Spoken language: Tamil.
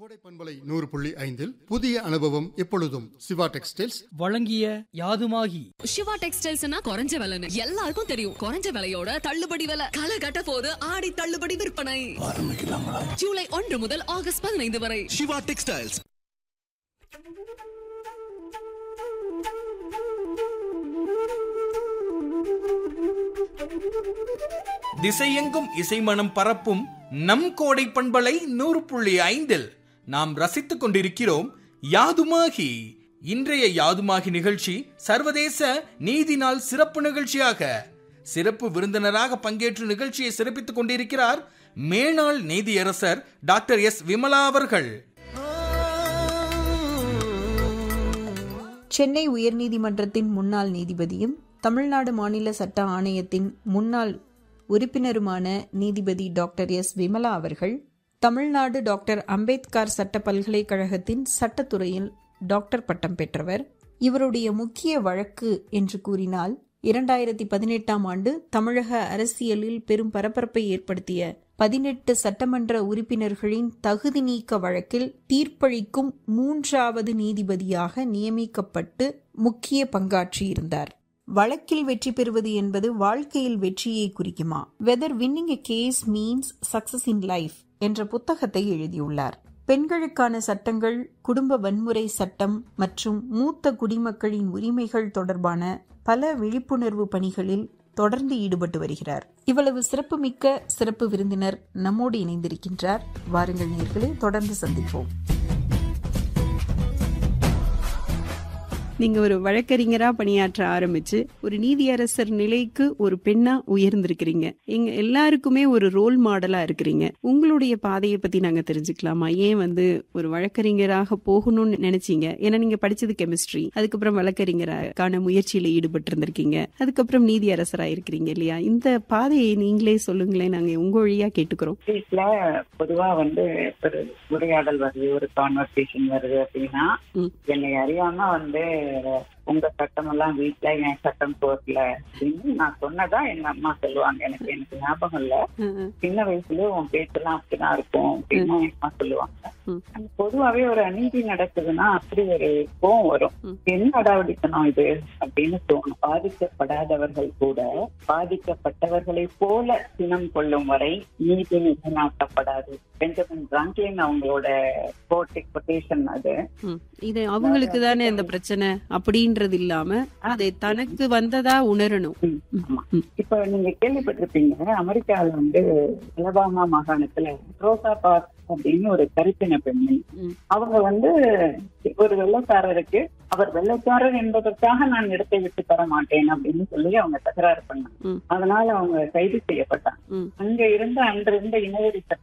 கோடை பண்பலை நூறு புள்ளி ஐந்தில் புதிய அனுபவம் எப்பொழுதும் சிவா டெக்ஸ்டைல்ஸ் வழங்கிய யாதுமாகி சிவா டெக்ஸ்டைல்ஸ்னா குறைஞ்ச விலைன்னு எல்லாருக்கும் தெரியும் குறைஞ்ச விலையோட தள்ளுபடி விலை களை கட்ட போது ஆடி தள்ளுபடி விற்பனை ஜூலை ஒன்று முதல் ஆகஸ்ட் பதினைந்து வரை சிவா டெக்ஸ்டைல்ஸ் திசையெங்கும் இசைமணம் பரப்பும் நம் கோடை பண்பலை நூறு புள்ளி ஐந்தில் நாம் ரசித்துக் கொண்டிருக்கிறோம் யாதுமாகி இன்றைய யாதுமாகி நிகழ்ச்சி சர்வதேச நீதி நாள் சிறப்பு நிகழ்ச்சியாக சிறப்பு விருந்தினராக பங்கேற்று நிகழ்ச்சியை சிறப்பித்துக் கொண்டிருக்கிறார் மேனாள் நீதியரசர் டாக்டர் எஸ் விமலா அவர்கள் சென்னை உயர்நீதிமன்றத்தின் முன்னாள் நீதிபதியும் தமிழ்நாடு மாநில சட்ட ஆணையத்தின் முன்னாள் உறுப்பினருமான நீதிபதி டாக்டர் எஸ் விமலா அவர்கள் தமிழ்நாடு டாக்டர் அம்பேத்கர் சட்ட பல்கலைக்கழகத்தின் சட்டத்துறையில் டாக்டர் பட்டம் பெற்றவர் இவருடைய முக்கிய வழக்கு என்று கூறினால் இரண்டாயிரத்தி பதினெட்டாம் ஆண்டு தமிழக அரசியலில் பெரும் பரபரப்பை ஏற்படுத்திய பதினெட்டு சட்டமன்ற உறுப்பினர்களின் தகுதி நீக்க வழக்கில் தீர்ப்பளிக்கும் மூன்றாவது நீதிபதியாக நியமிக்கப்பட்டு முக்கிய பங்காற்றியிருந்தார் வழக்கில் வெற்றி பெறுவது என்பது வாழ்க்கையில் வெற்றியை குறிக்குமா whether winning a case means success in life என்ற புத்தகத்தை எழுதியுள்ளார் பெண்களுக்கான சட்டங்கள் குடும்ப வன்முறை சட்டம் மற்றும் மூத்த குடிமக்களின் உரிமைகள் தொடர்பான பல விழிப்புணர்வு பணிகளில் தொடர்ந்து ஈடுபட்டு வருகிறார் இவ்வளவு சிறப்புமிக்க சிறப்பு விருந்தினர் நம்மோடு இணைந்திருக்கின்றார் வாருங்கள் நேர்களே தொடர்ந்து சந்திப்போம் நீங்க ஒரு வழக்கறிஞரா பணியாற்ற ஆரம்பிச்சு ஒரு நீதியரசர் நிலைக்கு ஒரு பெண்ணா உயர்ந்திருக்கிறீங்க எங்க எல்லாருக்குமே ஒரு ரோல் மாடலா இருக்கிறீங்க உங்களுடைய பாதையை பத்தி நாங்க தெரிஞ்சுக்கலாமா ஏன் வந்து ஒரு வழக்கறிஞராக போகணும்னு நினைச்சீங்க ஏன்னா நீங்க படிச்சது கெமிஸ்ட்ரி அதுக்கப்புறம் வழக்கறிஞராக்கான முயற்சியில ஈடுபட்டு இருந்திருக்கீங்க அதுக்கப்புறம் நீதியரசரா இருக்கிறீங்க இல்லையா இந்த பாதையை நீங்களே சொல்லுங்களேன் நாங்க உங்க வழியா கேட்டுக்கிறோம் வீட்ல பொதுவா வந்து ஒரு உரையாடல் வருது ஒரு கான்வர்சேஷன் வருது அப்படின்னா ம். என்னை அறியாம வந்து உங்க சட்டம் எல்லாம் வீட்ல என் சட்டம் கோர்ட்ல அப்படின்னு நான் சொன்னதா எங்க அம்மா சொல்லுவாங்க எனக்கு எனக்கு ஞாபகம் இல்ல அஹ் சின்ன வயசுல உன் பேச்செல்லாம் அப்படிதான் இருக்கும் அப்படின்னு எங்க அம்மா சொல்லுவாங்க ம். அது பொதுவாவே ஒரு அநீதி நடக்குதுன்னா அப்படி ஒரு கோவம் வரும் ம். என்ன அடாவடித்தனம் இது அப்படின்னு தோணும் பாதிக்கப்படாதவர்கள் கூட பாதிக்கப்பட்டவர்களை போல சினம் கொள்ளும் வரை நீதி நிலைநாட்டப்படாது பெஞ்சமின் பிராங்க்லின் அவங்களோட கோர்ட் கொட்டேஷன் அது ம். இது அவங்களுக்கு தானே அந்த பிரச்சனை அப்படின்றது இல்லாம அதை தனக்கு வந்ததா உணரணும் ம், ம், ஆமா. ம். இப்ப நீங்க கேள்விப்பட்டிருப்பீங்க அமெரிக்கால வந்து அலபாமா மாகாணத்துல ரோசா பார்க் அப்படின்னு ஒரு கருப்பின பெண்ணை ம். அவங்க வந்து ஒரு வெள்ளக்காரருக்கு அவர் வெள்ளக்காரர் என்பதற்காக நான் இடத்தை விட்டு தர மாட்டேன் அப்படின்னு சொல்லி அவங்க தகராறு பண்ணாங்க ம். அதனால அவங்க கைது செய்யப்பட்டாங்க ம். அங்க இருந்த அன்றிருந்த இனவெறி சட்டம்